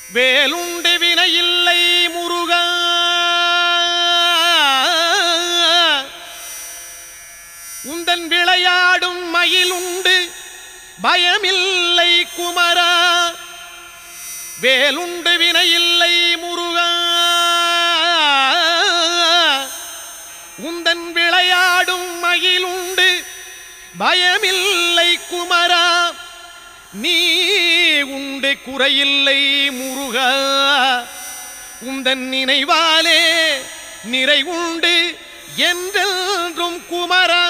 வேலுண்டு வினையில்லை முருகா உந்தன் விளையாடும் மயிலுண்டு பயமில்லை குமரா வேலுண்டு வினையில்லை முருகா உந்தன் விளையாடும் மகிழுண்டு பயமில்லை குமரா நீ உண்டு குறையில்லை முருகா உந்தன் நினைவாலே நிறை உண்டு என்றென்றும் குமரா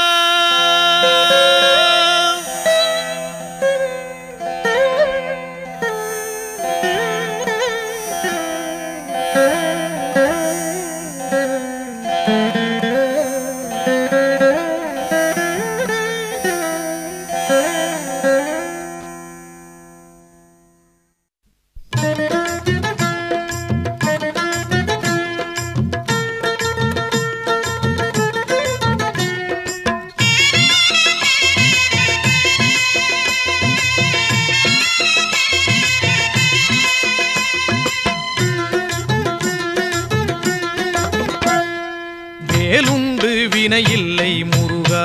வேலுண்டு வினையில்லை முருகா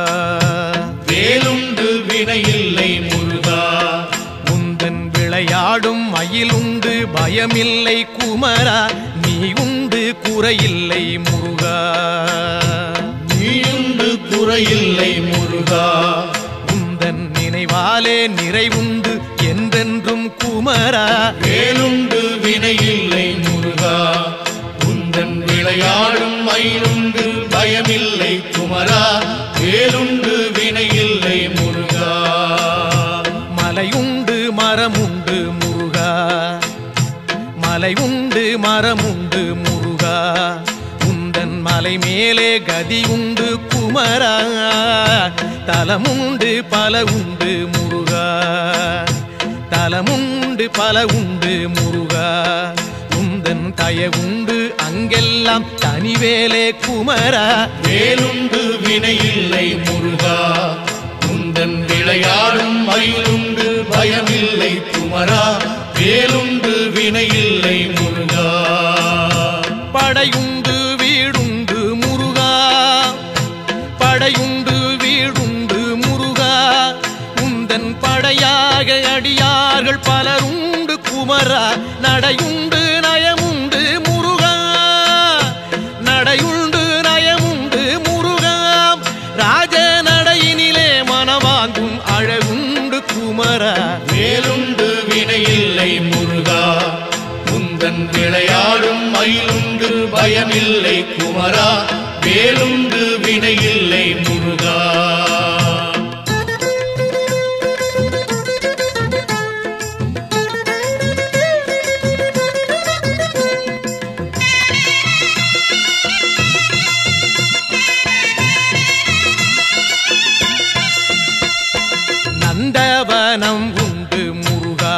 வேலுண்டு வினையில்லை முருகா உந்தன் விளையாடும் மயிலுண்டு பயமில்லை குமரா நீ உண்டு குறையில்லை முருகா நீயுண்டு குறையில்லை முருகா உந்தன் நினைவாலே நிறைவுண்டு என்றென்றும் குமரா வேலுண்டு வினையில்லை முருகா உந்தன் விளையாடும் மயிலுண்டு பயமில்லை குமரா வேலுண்டு வினையில்லை முருகா மலையுண்டு மரமுண்டு முருகா மலை உண்டு மரமுண்டு முருகா உந்தன் மலை மேலே கதி உண்டு குமரா தலமுண்டு பல உண்டு முருகா தலமுண்டு பல உண்டு முருகா உந்தன் தயவுண்டு அங்கெல்லாம் தனிவேலே குமரா வேலுண்டு வினையில்லை முருகா உந்தன் விளையாடும் மயிலுண்டு பயமில்லை குமரா வேலுண்டு வினையில்லை முருகா படையுண்டு வீடுண்டு முருகா படையுண்டு வீடுண்டு முருகா உந்தன் படையாக அடியார்கள் பலருண்டு குமரா நடையுண்டு நயமுண்டு முருகா நடையுண்டு நயமுண்டு முருகா ராஜ நடையினிலே மனவாங்கும் அழகுண்டு குமரா வேலுண்டு வினையில்லை முருகா உந்தன் விளையாடும் மயிலுண்டு பயமில்லை குமரா வேலுண்டு வினையில்லை முருகா நந்தவனம் உண்டு முருகா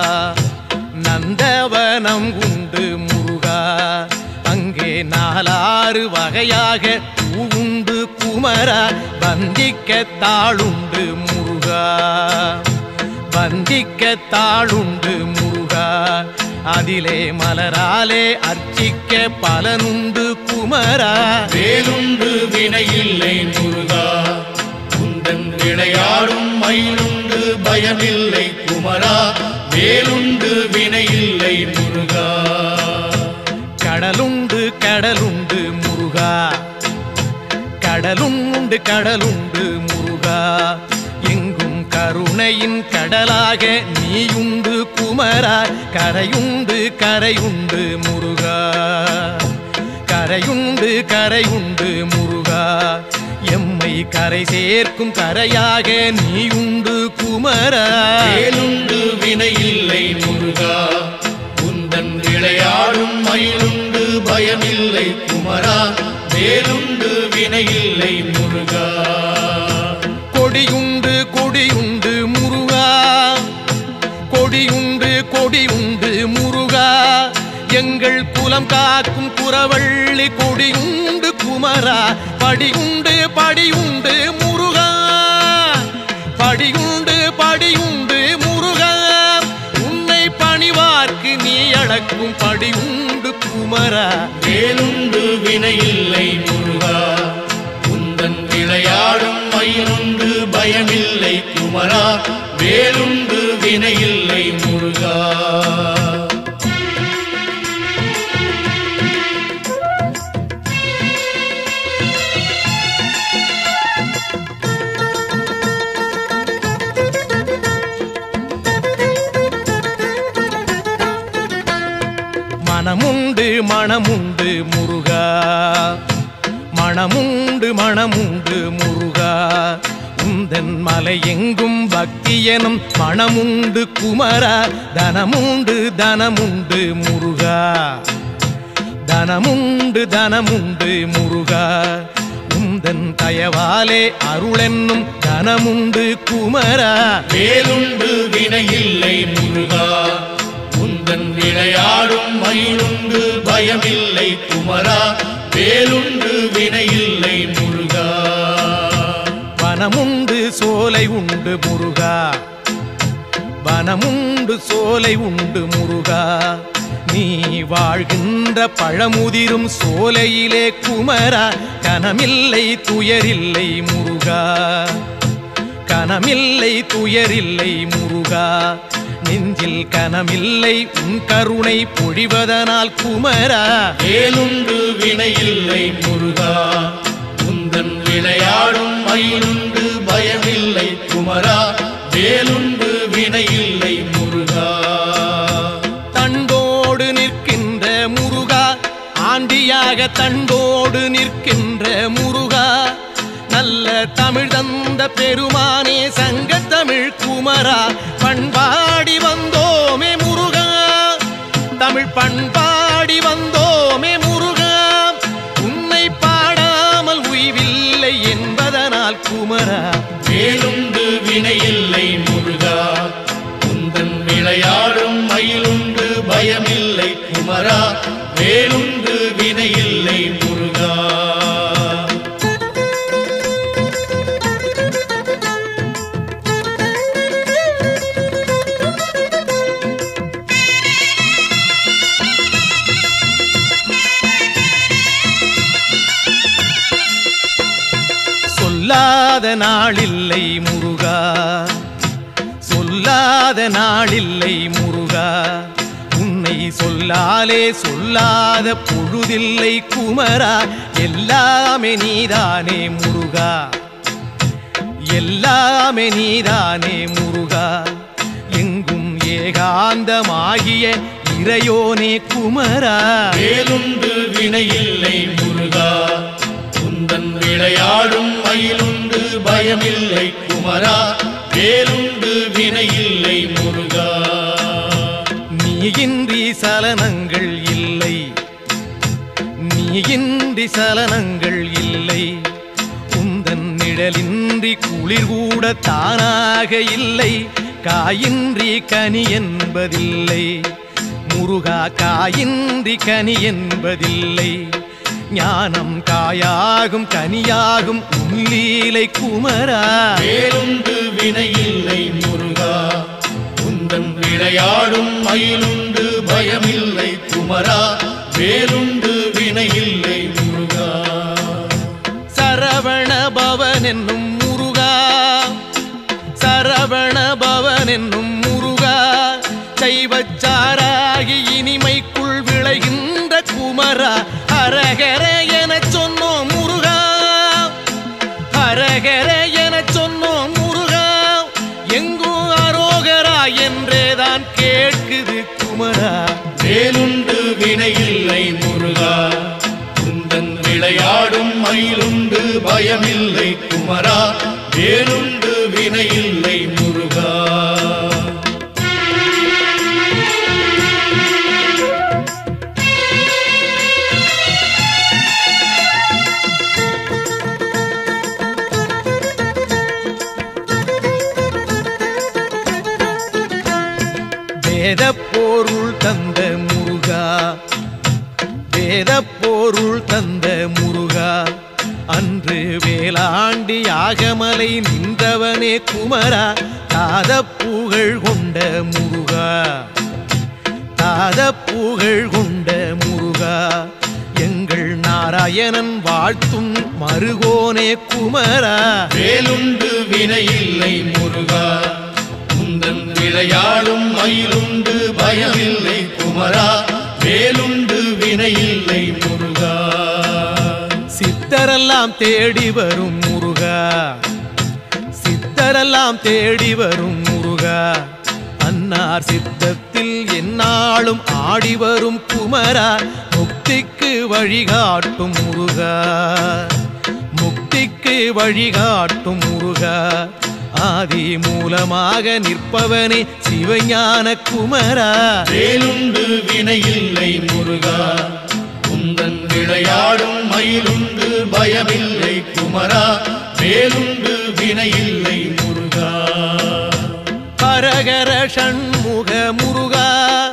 நந்தவனம் உண்டு முருகா அங்கே நாலாறு வகையாக பூ உண்டு குமரா வந்திக்க தாளுண்டு முருகா வந்திக்க தாளுண்டு முருகா அதிலே மலராலே அர்ச்சிக்க பலனுண்டு குமரா வேலுண்டு வினையில்லை முருகா உந்தன் விளையாடும் மயிலுண்டு பயமில்லை குமரா வேலுண்டு வினையில்லை முருகா கடலுண்டு கடலுண்டு முருகா கடலுண்டு கடலுண்டு முருகா எங்கும் கருணையின் கடலாக நீயுண்டு குமரா கரையுண்டு கரையுண்டு முருகா கரையுண்டு கரையுண்டு முருகா எம்மை கரை சேர்க்கும் கரையாக நீயுண்டு குமரா வேலுண்டு வினையில்லை முருகா உந்தன் விளையாடும் மயிலுண்டு பயமில்லை குமரா வேலுண்டு வினையில்லை முருகா கொடியுண்டு கொடியுண்டு முருகா கொடியுண்டு கொடியுண்டு முருகா எங்கள் குலம் காக்கும் குறவள்ளி கொடியுண்டு குமரா படியுண்டு படியுண்டு முருகா படியுண்டு படியுண்டு முருகா உன்னை பணிவார் குமரா வேலுண்டு வினையில்லை முருகா உந்தன் விளையாடும் மயிலுண்டு பயமில்லை குமரா வேலுண்டு வினையில்லை முருகா மனமுண்டு மனமுண்டு முருகா மனமுண்டு மனமுண்டு முருகா உந்தன் மலை எங்கும் பக்தி எனும் மனமுண்டு குமரா தனமுண்டு தனமுண்டு முருகா தனமுண்டு தனமுண்டு முருகா உந்தன் தயவாலே அருளென்னும் தனமுண்டு குமரா வேலுண்டு வினையில்லை முருகா உந்தன் விளையாடும் மயிலுண்டு பயமில்லை குமரா வேலுண்டு வினையில்லை முருகா வனமுண்டு சோலை உண்டு முருகா வனமுண்டு சோலை உண்டு முருகா நீ வாழ்கின்ற பழமுதிரும் சோலையிலே குமரா கனமில்லை துயரில்லை முருகா கனமில்லை துயரில்லை முருகா நெஞ்சில் கனமில்லை உன் கருணை பொழிவதனால் குமரா வேலுண்டு வினையில்லை முருகா உந்தன் விளையாடும் மயிலுண்டு பயமில்லை குமரா வேலுண்டு வினையில்லை முருகா தண்டோடு நிற்கின்ற முருகா ஆண்டியாக தண்டோடு நிற்கின்ற முருகா நல்ல தமிழ் தந்த பெருமானே சங்க தமிழ் குமரா பண்பாடி வந்தோமே முருகா தமிழ் பண்பாடி வந்தோமே முருகா உன்னை பாடாமல் உய்வில்லை என்பதனால் குமரா வேலுண்டு வினையில்லை முருகா உந்தன் விளையாடும் மயிலுண்டு பயமில்லை குமரா வேலுண்டு வினையில்லை முருகா சொல்லாத நாளில்லை முருகா சொல்லாத நாளில்லை முருகா உன்னை சொல்லாலே சொல்லாத பொழுதில்லை குமரா எல்லாமே நீதானே முருகா எல்லாமே நீதானே முருகா எங்கும் ஏகாந்தமாகிய இறையோனே குமரா வேலுண்டு வினையில்லை முருகா உந்தன் விளையாடும் மயிலுண்டு பயமில்லை குமரா வேலுண்டு வினையில்லை முருகா நீயின்றி சலனங்கள் இல்லை நீயின்றி சலனங்கள் இல்லை உந்தன் நிழலின்றி குளிர் கூட தானாக இல்லை காயின்றி கனி என்பதில்லை முருகா காயின்றி கனி என்பதில்லை ஞானம் காயாகும் கனியாகும் உள்ளீலை குமரா வேலுண்டு வினையில்லை முருகா உந்தன் விளையாடும் மயிலுண்டு பயமில்லை குமரா வேலுண்டு வினையில்லை முருகா சரவண பவன் என்னும் முருகா சரவண பவன் என்னும் முருகா சைவச்சாராகி இனிமைக்குள் விளைகின்ற குமரா ஹரஹர எனச் சொன்னோம் முருகா ஹரஹர எனச் சொன்னோம் முருகா எங்கும் அரோகரா என்றேதான் கேட்குது குமரா வேலுண்டு வினையில்லை முருகா உந்தன் விளையாடும் மயிலுண்டு பயமில்லை குமரா வேலுண்டு வினையில்லை முருகா வேத பொருள் தந்த முருகா வேத பொருள் தந்த முருகா அன்று வேளாண்டி யாகமலை நின்றவனே குமரா தாத புகழ் கொண்ட முருகா தாத புகழ் கொண்ட முருகா மாயனன் வாழ்த்தும் மருகோனே குமரா வேலுண்டு வினையில்லை முருகா உந்தன் விளையாடும் மயிலுண்டு பயமில்லை குமரா வேலுண்டு வினையில்லை முருகா சித்தரெல்லாம் தேடி வரும் முருகா சித்தரெல்லாம் தேடி வரும் முருகா அன்னார் சித்தத்தில் எந்நாளும் ஆடி வரும் குமரா முக்திக்கு வழிகாட்டும் முருகா முக்திக்கு வழிகாட்டும் முருகா ஆதி மூலமாக நிற்பவனே சிவஞான குமரா வேலுண்டு வினையில்லை முருகா உந்தன் விளையாடும் மயிலுண்டு பயமில்லை குமரா வேலுண்டு வினையில்லை முருகா ஹரஹர ஷண்முக முருகா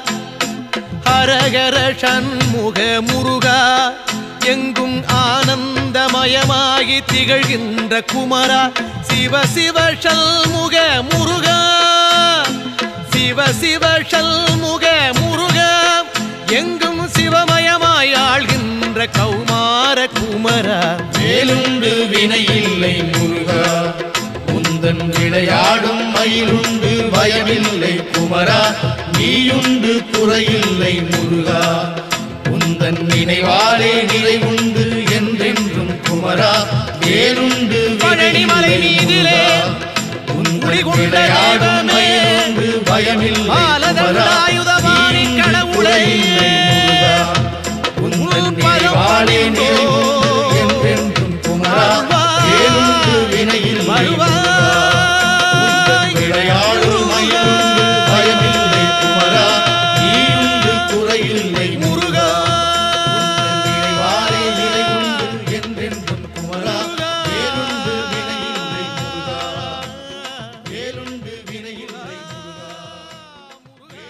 ஹரஹர ஷண்முக முருகா எங்கும் ஆனந்தமயமாகி திகழ்கின்ற குமரா சிவ சிவ ஷண்முக முருகா சிவ சிவ ஷண்முக முருகா எங்கும் சிவமயமாய் ஆள்கின்ற கௌமார குமரா வேலுண்டு வினையில்லை முருகா உந்தன் விளையாடும் மயிலுண்டு பயமில்லை குமரா நீயுண்டு குறையில்லை முருகா உந்தன் நினைவாலே நிறைவுண்டு என்றென்றும் குமரா வேலுண்டு பழனிமலை வினையில்லை மீதிலே முருகா. உந்தன் குடிகொண்ட விளையாடும் தெய்வமே, மயிலுண்டு பயமில்லை குமரா பாலதண்டாயுதபாணி நீயுண்டு கடவுளே, குறையில்லை முருகா உந்தன் நினைவாலே நிறைவுண்டு என்றென்றும் குமரா வேலுண்டு வினையில் வருவாய் விளையாடும் மயிலுண்டு பயமில்லை குமரா நீயுண்டு குறையில்லை முருகா நினைவாலே நிறைவுண்டு என்றென்றும் குமரா வேலுண்டு வினையில்லை முருகா வேலுண்டு வினையில்லை முருகா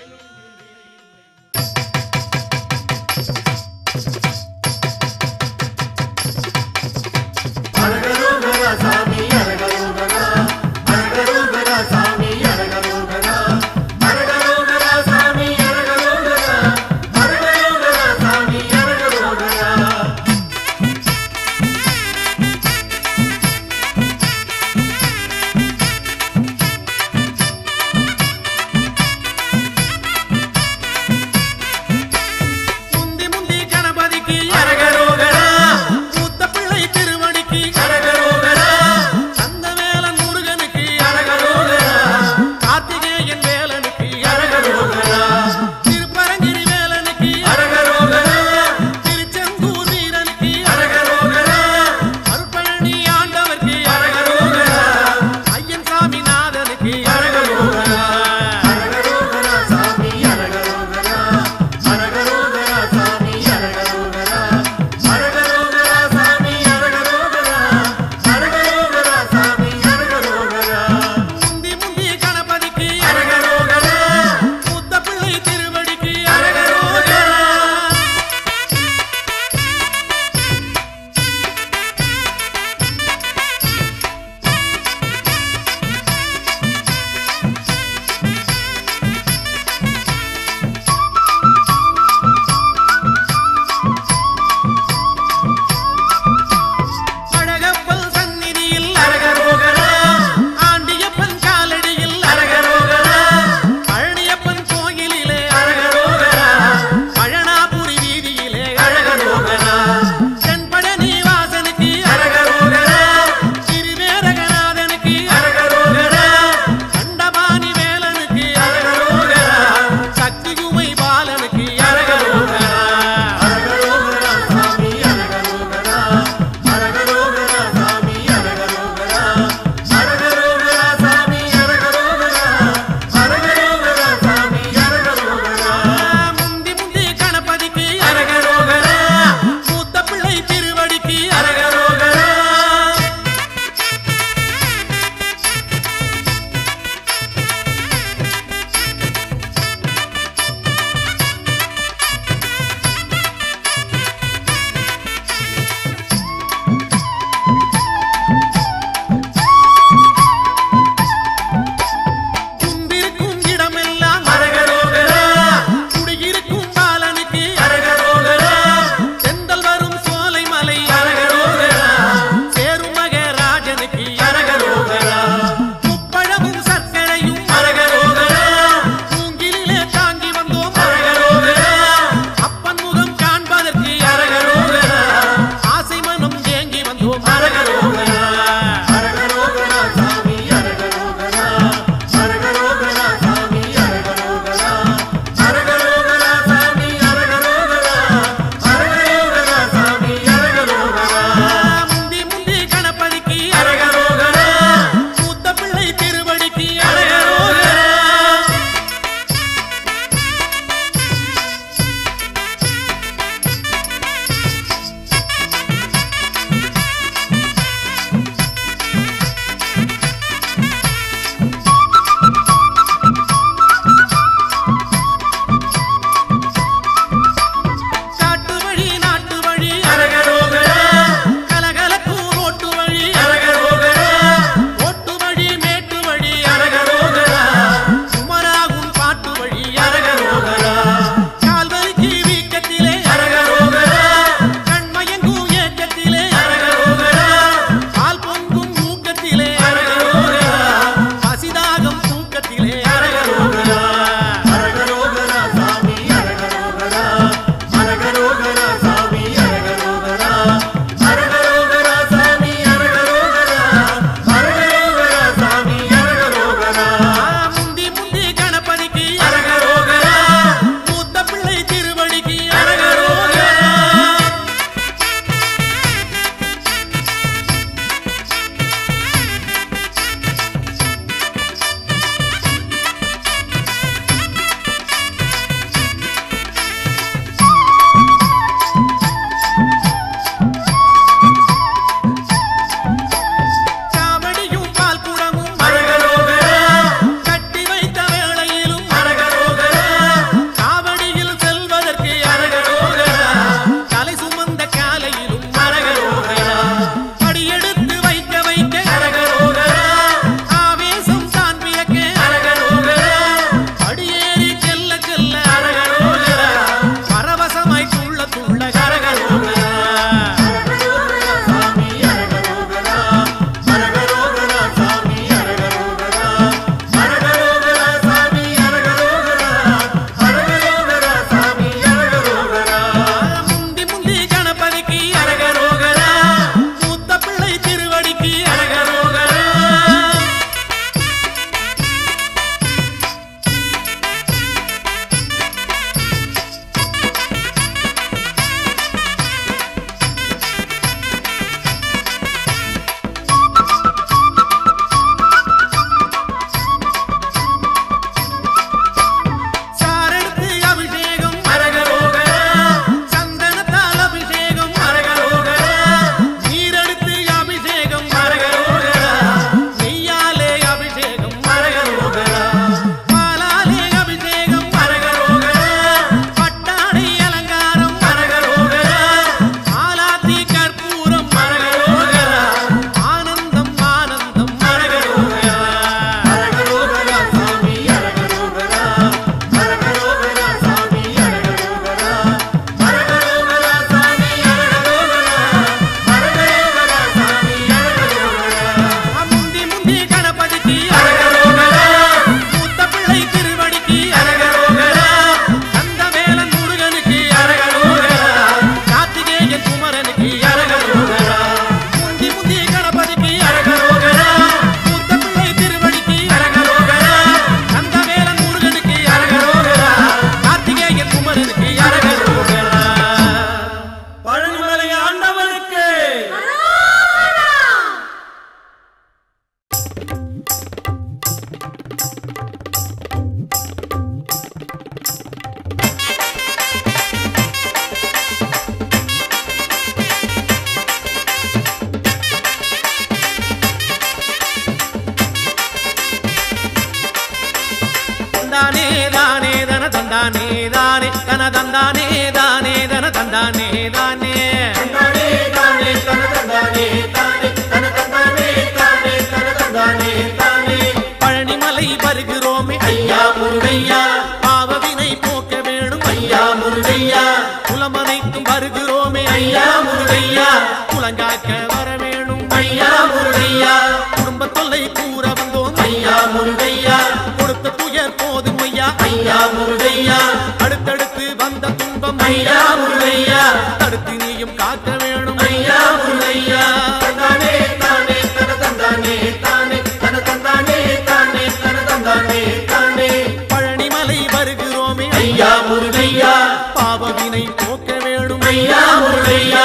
தந்தானே தானே தன தந்தானே தானே தந்தானே தானே தன தந்தானே தானே தன தந்தானே தானே தன தந்தானே தானே பழனிமலை வருகிறோமே ஐயா முருகையா பாவவினை போக்க வேணும் ஐயா முருகையா குலமனைத்தும் வருகிறோமே ஐயா முருகையா குலங்காக்க வர வேணும் ஐயா முருகையா குடும்ப தொல்லை கூற வந்தோம் ஐயா முருகையா கொடுத்த துயர் போதும் ஐயா ஐயா முருகையா அடுத்தடுத்து வந்த துன்பம் ஐயா முருகையா தடுத்து நீயும் காக்க வேணும் ஐயா முருகையா தந்தானே தானே தன தந்தானே தானே தன தந்தானே தானே தன தந்தானே தானே பழனிமலை வருகிறோமே ஐயா முருகையா பாவவினை போக்க வேணும் ஐயா முருகையா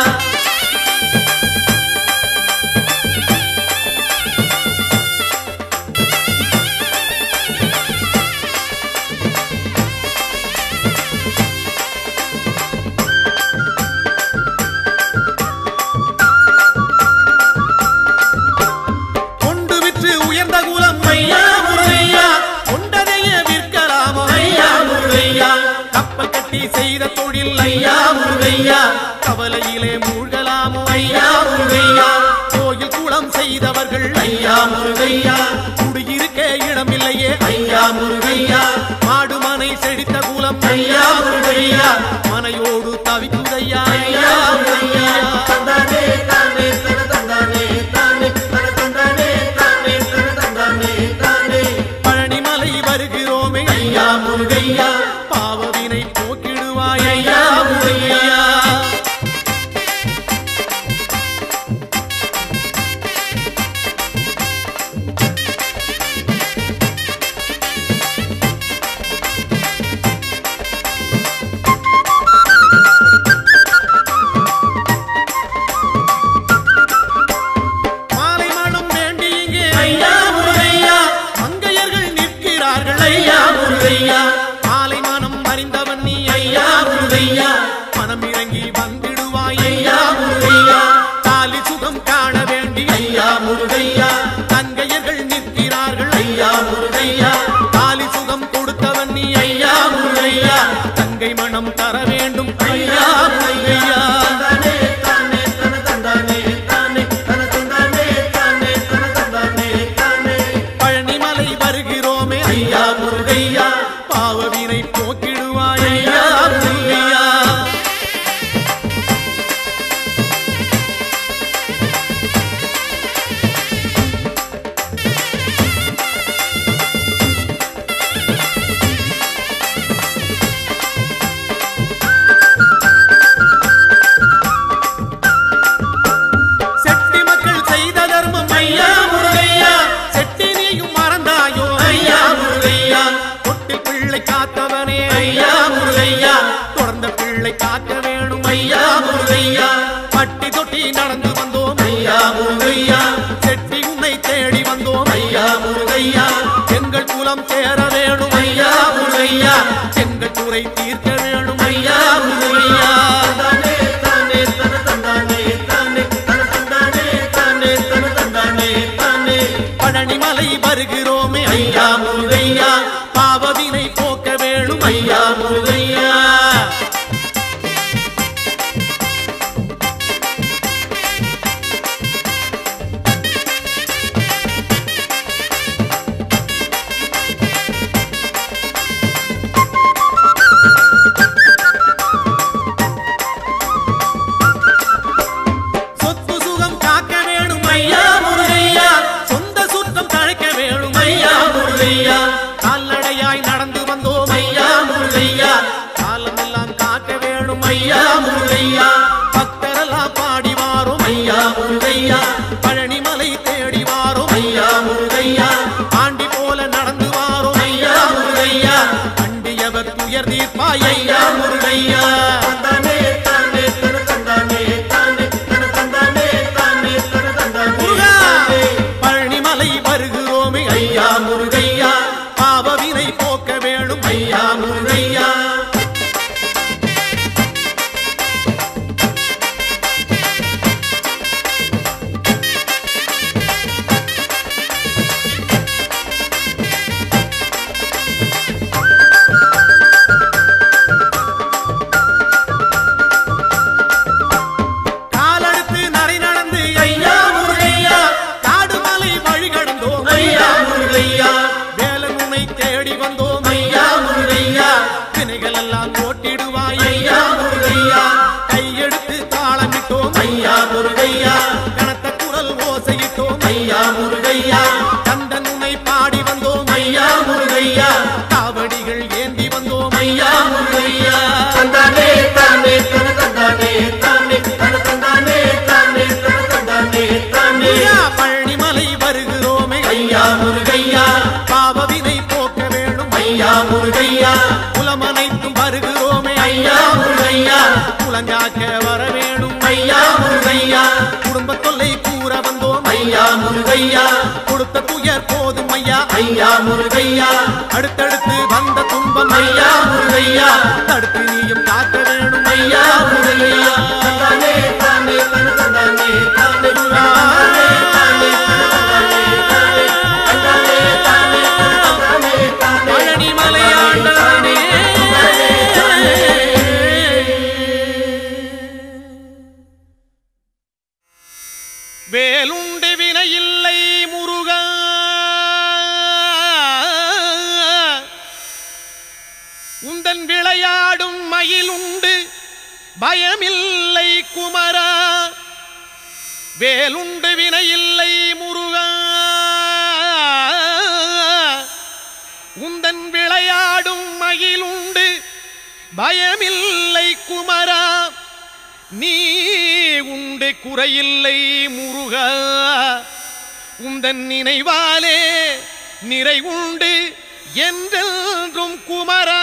கொண்டு விற்று உயர்ந்த குலம் ஐயா முருகையா கொண்டதையே விற்கலாமோ ஐயா முருகையா கப்பல் கட்டி செய்த தொழில் ஐயா முருகையா கவலையிலே மூழ்கலாமோ ஐயா முருகையா கோயில் குளம் செய்தவர்கள் ஐயா முருகையா குடியிருக்க இடமில்லையே ஐயா முருகையா மாடு மனை செழித்த குலம் ஐயா முருகையா மனையோடு தவிக்குதையா ஐயா முருகையா தந்தானே தானே தன தந்தானே தானே தன தந்தானே தானே தன தந்தானே தானே பழனிமலை வருகிறோமே ஐயா முருகையா பாவவினை போக்கிடுவாய் ஐயா முருகையா மாலை மனம் வேண்டி இங்கே ஐயா முருகையா மங்கையர்கள் நிற்கிறார்கள் ஐயா முருகையா மாலை மனம் அறிந்தவன் நீ ஐயா முருகையா மனம் இறங்கி வந்திடுவாய் ஐயா முருகையா தாலி சுகம் காண வேண்டி ஐயா முருகையா தங்கையர்கள் நிற்கிறார்கள் ஐயா முருகையா தாலி சுகம் கொடுத்தவன் நீ ஐயா முருகையா தங்கை மனம் தர வேண்டும் ஐயா முருகையா தந்தானே தானே தன தந்தானே தானே தன தந்தானே தானே தன தந்தானே தானே பழனிமலை வருகிறோமே ஐயா முருகையா பாவவினை போக்கிடுவாய் ஐயா முருகையா செட்டி மக்கள் செய்த தர்மம் ஐயா முருகையா செட்டி நீயும் மறந்தாயோ ஐயா முருகையா தொட்டில் பிள்ளை காத்தவனே ஐயா முருகையா தொடர்ந்த பிள்ளை காக்க வேணும் ஐயா முருகையா பட்டி தொட்டி நடந்து வந்தோம் ஐயா முருகையா செட்டி உன்னை தேடி வந்தோம் ஐயா முருகையா எங்கள் குலம் சேர வேணும் ஐயா முருகையா எங்கள் குறை தீர்க்க வேணும் ஐயா முருகையா தந்தானே தானே தன தந்தானே தானே தன தந்தானே தானே தன தந்தானே தானே பழனிமலை வருகிறோமே ஐயா முருகையா பாவவினை போக்க வேணும் ஐயா முருகையா சொத்து சுகம் காக்க வேணும் ஐயா முருகையா சொந்த சுத்தம் தழைக்க வேணும் ஐயா முருகையா கால்நடையாய் நடந்து வந்தோம் ஐயா முருகையா காலமெல்லாம் காக்க வேணும் ஐயா முருகையா பக்தரெல்லாம் பாடி வாரும் ஐயா முருகையா பழனிமலை தேடி வாரும் ஐயா முருகையா ஆண்டி போல நடந்து வாரும் ஐயா முருகையா அண்டியவர் துயர் தீர்ப்பாய் ஐயா முருகையா தந்தானே தானே தன தந்தானே தானே தன தந்தானே தானே தன தந்தானே முருகா! தானே. பழனிமலை வருகிறோமே ஐயா முருகையா பாவவினை போக்க வேணும் ஐயா முருகையா வினைகள் எல்லாம் ஓட்டிடுவாய் ஐயா முருகையா கையெடுத்து தாளமிட்டோம் ஐயா முருகையா கனத்த குரல் ஓசையிட்டோம் ஐயா முருகையா கந்தன் உன்னை பாடி வந்தோம் ஐயா முருகையா காவடிகள் ஏந்தி வந்தோம் ஐயா முருகையா தந்தானே தானே தன தந்தானே தானே தன தந்தானே தானே தன தந்தானே தானே ஐயா பழனிமலை வருகிறோமே ஐயா முருகையா பாவவினை போக்க வேணும் ஐயா முருகையா குலமனைத்தும் வருகிறோமே ஐயா முருகையா குலங்காக்க வர வேணும் ஐயா முருகையா குடும்ப தொல்லை கூற வந்தோம் ஐயா முருகையா கொடுத்த துயர் போதும் ஐயா ஐயா முருகையா அடுத்தடுத்து வந்த துன்பம் ஐயா முருகையா தடுத்து நீயும் காக்க வேணும் ஐயா முருகையா தந்தானே தானே தன தந்தானே தானே தந்தானே தானே தன தந்தானே தானே தந்தானே தானே தன தந்தானே தானே பழனி மலையாண்டவனே வேலுண்டு வினையில்லை முருகா உந்தன் விளையாடும் மயிலுண்டு பயமில்லை குமரா வேலுண்டு வினையில்லை முருகா உந்தன் விளையாடும் மகிழுண்டு பயமில்லை குமரா நீ உண்டு குறையில்லை முருகா உந்தன் நினைவாலே நிறை உண்டு என்றென்றும் குமரா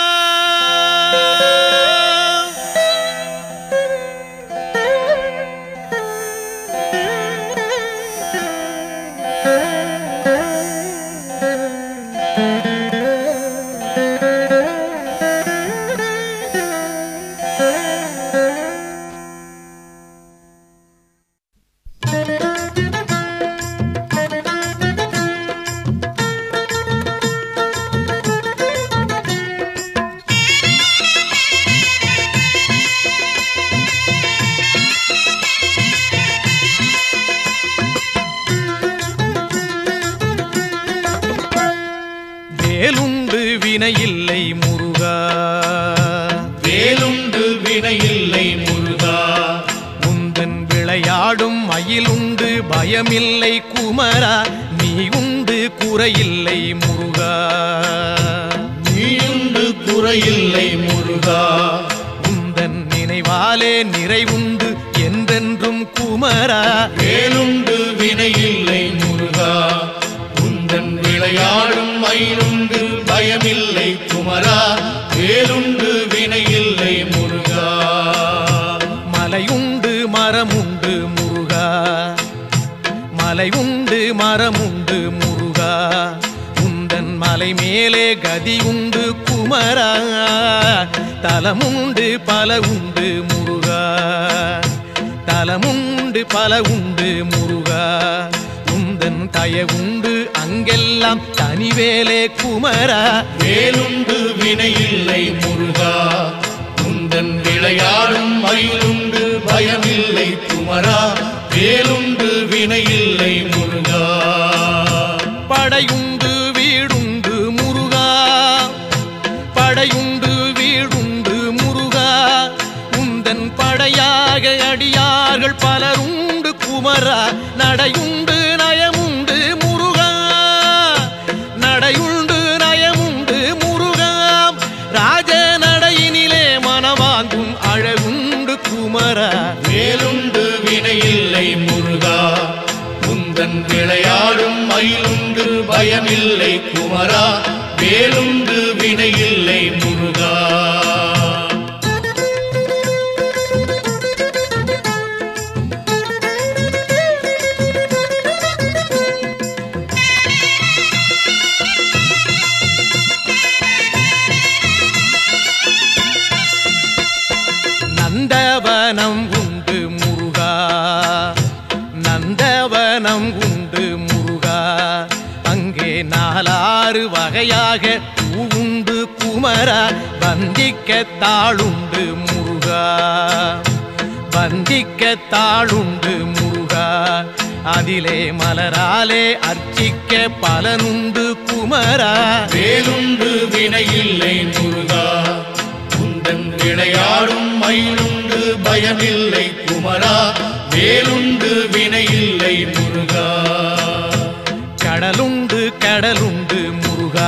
வேலுண்டு வினையில்லை முருகா வேலுண்டு வினையில்லை முருகா உந்தன் விளையாடும் மயிலுண்டு பயமில்லை குமரா நீ உண்டு குறையில்லை முருகா நீயுண்டு குறையில்லை முருகா உந்தன் நினைவாலே நிறைவுண்டு என்றென்றும் குமரா வேலுண்டு வினையில்லை முருகா உந்தன் விளையாடும் மயிலுண்டு பயமில்லை குமரா வேலுண்டு வினையில்லை முருகா மலையுண்டு மரமுண்டு முருகா மலை உண்டு மரமுண்டு முருகா உந்தன் மலை மேலே கதி உண்டு குமரா தலமுண்டு பல உண்டு முருகா தலமுண்டு பல உண்டு முருகா உந்தன் தயவுண்டு அங்கெல்லாம் தனிவேலே குமரா வேலுண்டு வினையில்லை முருகா உந்தன் விளையாடும் மயிலுண்டு பயமில்லை குமரா வேலுண்டு வினையில்லை முருகா படையுண்டு வீடுண்டு முருகா படையுண்டு வீடுண்டு முருகா உந்தன் படையாக அடியார்கள் பலருண்டு குமரா நடையுண்டு நயமுண்டு முருகா நடையுண்டு நயமுண்டு முருகா ராஜ நடையினிலே மனவாங்கும் அழகுண்டு குமரா வேலுண்டு வினையில்லை முருகா உந்தன் விளையாடும் மயிலுண்டு பயமில்லை குமரா வேலுண்டு வினையில்லை முருகா நந்தவனம் உண்டு முருகா நந்தவனம் உண்டு முருகா அங்கே நாலாறு வகையாக பூவுண்டு குமரா வந்திக்க தாளுண்டு முருகா வந்திக்க தாளுண்டு முருகா அதிலே மலராலே அர்ச்சிக்க பலனுண்டு குமரா வேலுண்டு வினையில்லை முருகா பயமில்லை குமரா வேலுண்டு வினையில்லை முருகா கடலுண்டு கடலுண்டு முருகா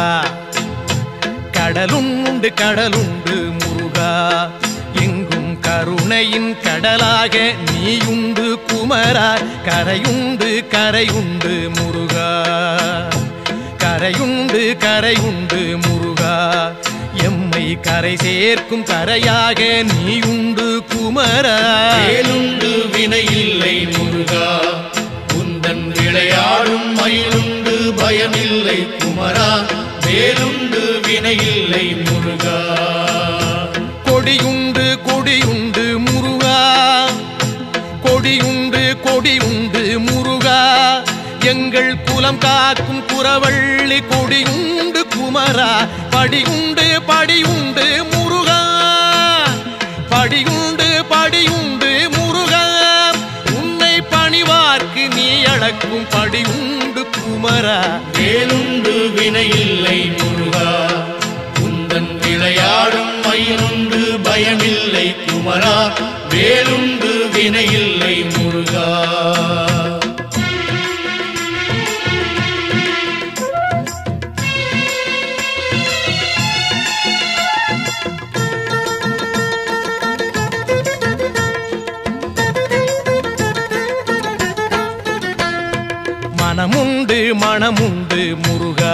கடலுண்டு கடலுண்டு முருகா எங்கும் கருணையின் கடலாக நீயுண்டு குமரா கரையுண்டு கரையுண்டு முருகா கரையுண்டு கரையுண்டு முருகா எம்மை கரை சேர்க்கும் கரையாக நீயுண்டு குமரா வேலுண்டு வினையில்லை முருகா உந்தன் விளையாடும் மயிலுண்டு பயமில்லை குமரா வேலுண்டு வினையில்லை முருகா கொடியுண்டு கொடியுண்டு முருகா கொடியுண்டு கொடியுண்டு முருகா எங்கள் குலம் காக்கும் குறவள்ளி கொடியுண்டு குமரா படியுண்டு படியுண்டு முருகா படியுண்டு படியுண்டு முருகா உன்னை பணிவார்க்கு நீ அளக்கும் படியுண்டு குமரா வேலுண்டு வினையில்லை முருகா உந்தன் விளையாடும் மயிலுண்டு பயமில்லை குமரா வேலுண்டு வினையில்லை முருகா மனமுண்டு மனமுண்டு முருகா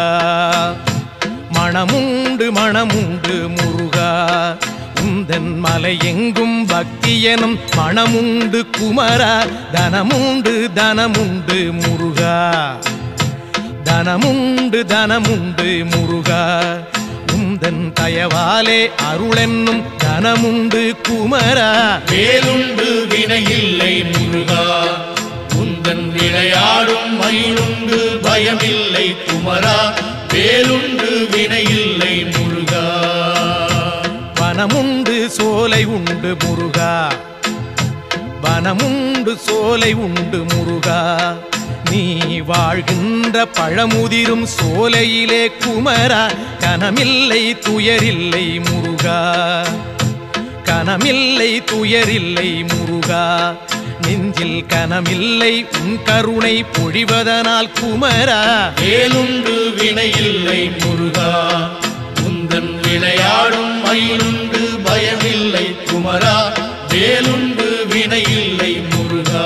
மனமுண்டு மனமுண்டு முருகா உந்தன் மலை எங்கும் பக்தி எனும் மனமுண்டு குமரா தனமுண்டு தனமுண்டு முருகா தனமுண்டு தனமுண்டு முருகா உந்தன் தயவாலே அருளென்னும் தனமுண்டு குமரா வேலுண்டு வினையில்லை முருகா உந்தன் விளையாடும் மயிலுண்டு பயமில்லை குமரா வேலுண்டு வினையில்லை முருகா வனமுண்டு சோலை உண்டு முருகா வனமுண்டு சோலை உண்டு முருகா நீ வாழ்கின்ற பழமுதிரும் சோலையிலே குமரா கனமில்லை துயரில்லை முருகா கனமில்லை துயரில்லை முருகா நெஞ்சில் கனமில்லை உன் கருணை பொழிவதனால் குமரா வேலுண்டு வினையில்லை முருகா உந்தன் விளையாடும் மயிலுண்டு பயமில்லை குமரா வேலுண்டு வினையில்லை முருகா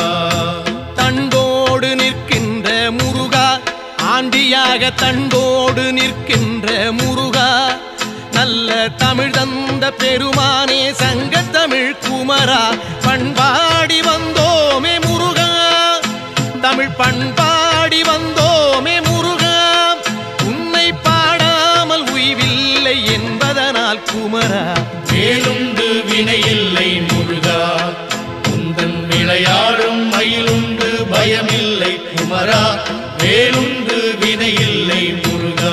தண்டோடு நிற்கின்ற முருகா ஆண்டியாக தண்டோடு நிற்கின்ற முருகா நல்ல தமிழ் தந்த பெருமானே சங்க தமிழ் குமரா பண்பாடி வந்தோமே முருகா தமிழ் பண்பாடி வந்தோமே முருகா உன்னை பாடாமல் உய்வில்லை என்பதனால் குமரா வேலுண்டு வினையில்லை முருகா உந்தன் விளையாடும் மயிலுண்டு பயமில்லை குமரா வேலுண்டு வினையில்லை முருகா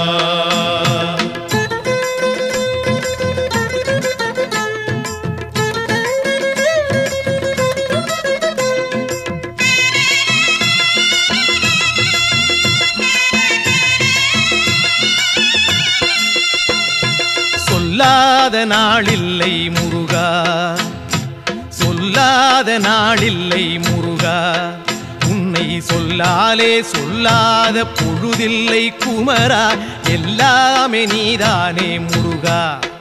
சொல்லாத நாளில்லை முருகா சொல்லாத நாளில்லை முருகா உன்னை சொல்லாலே சொல்லாத பொழுதில்லை குமரா எல்லாமே நீதானே முருகா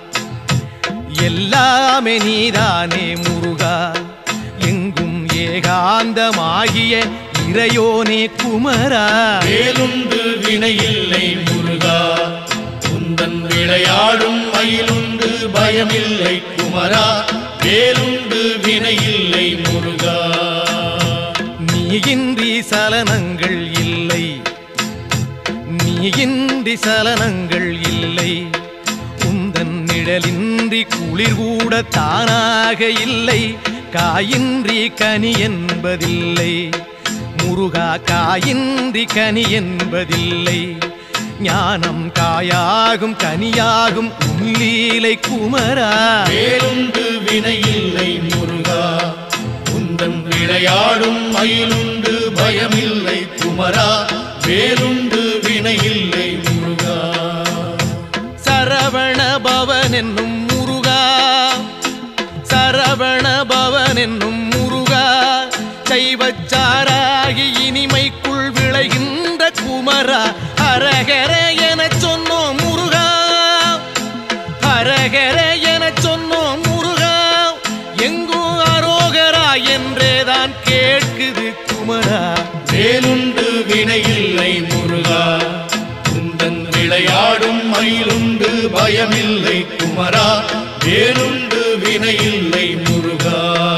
எல்லாமே நீதானே முருகா எங்கும் ஏகாந்தமாகிய இறையோனே குமரா வேலுண்டு வினையில்லை முருகா உந்தன் விளையாடும் மயிலுண்டு பயமில்லை குமரா வேலுண்டு வினையில்லை முருகா நீயின்றி சலனங்கள் இல்லை நீயின்றி சலனங்கள் இல்லை உந்தன் நிழலின்றி குளிர் கூட தானாக இல்லை காயின்றி கனி என்பதில்லை முருகா காயின்றி கனி என்பதில்லை ஞானம் காயாகும் கனியாகும் உள்ளீலை குமரா வேலுண்டு வினையில்லை முருகா உந்தன் விளையாடும் மயிலுண்டு பயமில்லை குமரா வேலுண்டு வினையில்லை முருகா சரவண பவன் என்னும் முருகா சரவண சரவண பவன் என்னும் முருகா சைவச்சாராகி இனிமைக்குள் விளைகின்ற குமரா அரகர எனச் சொன்னோம் முருகா அரகர எனச் சொன்னோம் முருகா எங்கும் அரோகரா என்றேதான் கேட்குது குமரா வேலுண்டு வினையில்லை முருகா குந்தன் விளையாடும் மயிலுண்டு பயமில்லை குமரா வேலுண்டு வினையில்லை முருகா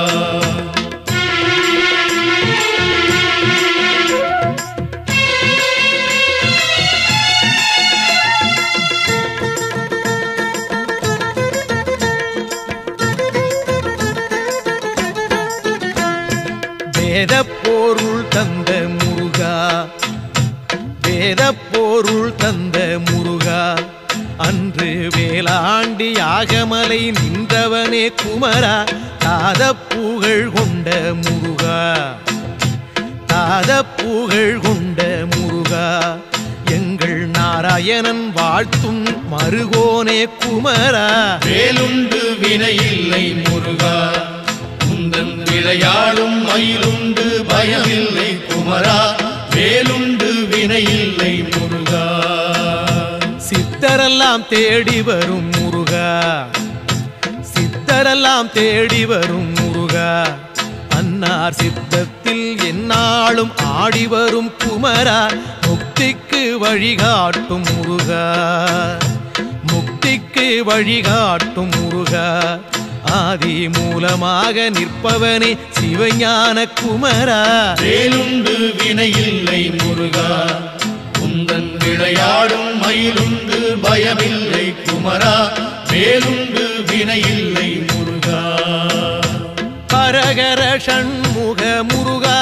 வேத பொருள் தந்த முருகா வேத பொருள் தந்த முருகா அன்று வேளாண்டி யாகமலை நின்றவனே குமரா தாத புகழ் கொண்ட முருகா தாத புகழ் கொண்ட முருகா எங்கள் நாராயணன் வாழ்த்தும் மருகோனே குமரா வேலுண்டு வினையில்லை முருகா குந்தன் விளையாடும் மயிலுண்டு பயமில்லை குமரா வேலுண்டு வினையில்லை முருகா சித்தரெல்லாம் தேடி வரும் முருகா சித்தரெல்லாம் தேடி வரும் முருகா அன்னார் சித்தத்தில் எந்நாளும் ஆடி வரும் குமரா முக்திக்கு வழிகாட்டும் முருகா முக்திக்கு வழிகாட்டும் முருகா ஆதி மூலமாக நிற்பவனே சிவஞான குமரா வேலுண்டு வினையில்லை முருகா குந்தன் விளையாடும் மயிலுண்டு பயமில்லை குமரா வேலுண்டு வினையில்லை முருகா ஹரஹர ஷண்முக முருகா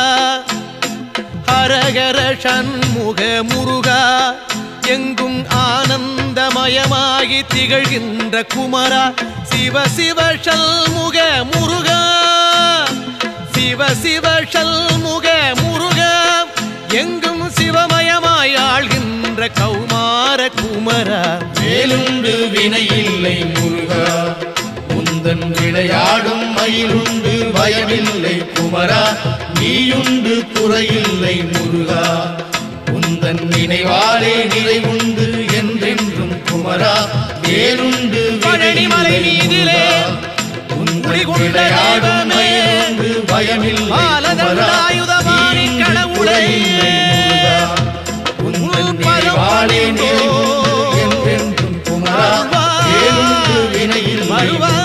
ஹரஹர ஷண்முக முருகா எங்கும் ஆனந்தமயமாகி திகழ்கின்ற குமரா சிவ சிவ ஷண்முக முருகா சிவ சிவ ஷண்முக முருகா எங்கும் சிவமயமாய் ஆள்கின்ற கௌமார குமரா வேலுண்டு வினையில்லை முருகா உந்தன் விளையாடும் மயிலுண்டு பயமில்லை குமரா நீயுண்டு குறையில்லை முருகா உந்தன் நினைவாலே நிறைவுண்டு என்றென்றும் குமரா வேலுண்டு பழனிமலை வினையில்லை மீதிலே முருகா. உந்தன் குடிகொண்ட விளையாடும் தெய்வமே, மயிலுண்டு பயமில்லை குமரா பாலதண்டாயுதபாணி நீயுண்டு கடவுளே, குறையில்லை முருகா உந்தன் உன் பதம் நினைவாலே பணிந்தோ, நிறைவுண்டு என்றென்றும் குமரா வருவாய், வேலுண்டு வினையில் வருவாய்,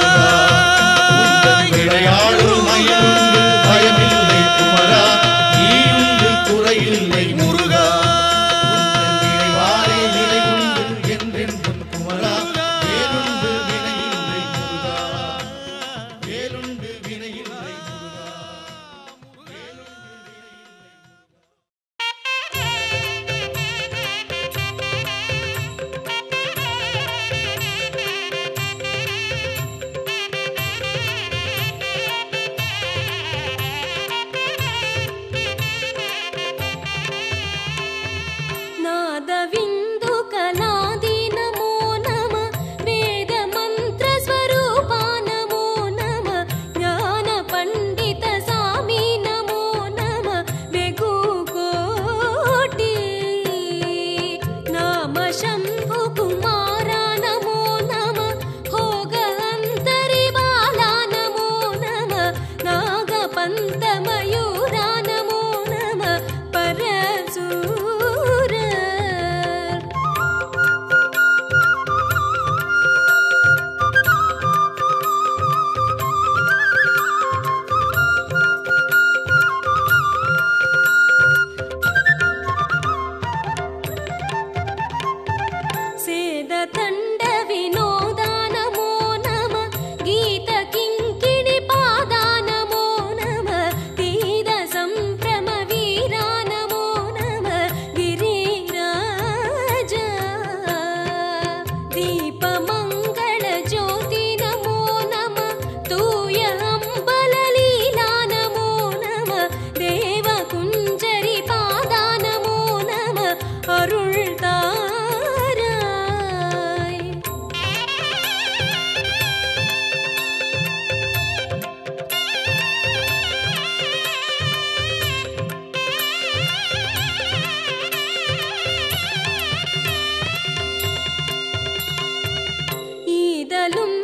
விளையாடும் மயிலுண்டு பயமில்லை குமரா நீயுண்டு குறையில்லை முருகா நினைவாலே நிறைவுண்டு என்றென்றும் குமரா வேலுண்டு வினையில்லை முருகா வேலுண்டு வினையில்லை முருகா கடலும்